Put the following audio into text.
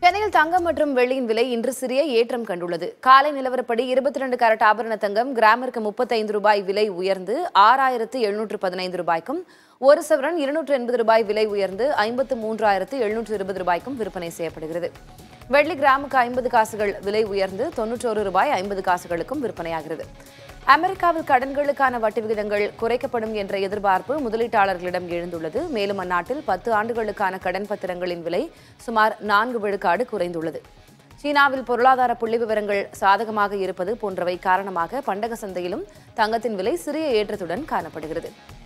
சென்னையில் தங்கம் மற்றும் வெள்ளியின் விலை இன்று சிறிய ஏற்றம் கண்டுள்ளது காலை நிலவரப்படி இருபத்தி ரெண்டு கேரட் ஆபரண தங்கம் கிராமிற்கு முப்பத்தைந்து ரூபாய் விலை உயர்ந்து ஆறாயிரத்து எழுநூற்று பதினைந்து ரூபாய்க்கும் ஒரு சவரன் இருநூற்று எண்பது ரூபாய் விலை உயர்ந்து ஐம்பத்து மூன்றாயிரத்து எழுநூற்று இருபது ரூபாய்க்கும் விற்பனை செய்யப்படுகிறது வெள்ளி கிராமுக்கு ஐம்பது காசுகள் விலை உயர்ந்து தொன்னூற்றோரு ரூபாய் ஐம்பது காசுகளுக்கும் விற்பனையாகிறது அமெரிக்காவில் கடன்களுக்கான வட்டி விகிதங்கள் குறைக்கப்படும் என்ற எதிர்பார்ப்பு முதலீட்டாளர்களிடம் எழுந்துள்ளது மேலும் அந்நாட்டில் பத்து ஆண்டுகளுக்கான கடன் பத்திரங்களின் விலை சுமார் நான்கு விழுக்காடு குறைந்துள்ளது சீனாவில் பொருளாதார புள்ளி விவரங்கள் சாதகமாக இருப்பது போன்றவை காரணமாக பண்டக சந்தையிலும் தங்கத்தின் விலை சிறிய ஏற்றத்துடன் காணப்படுகிறது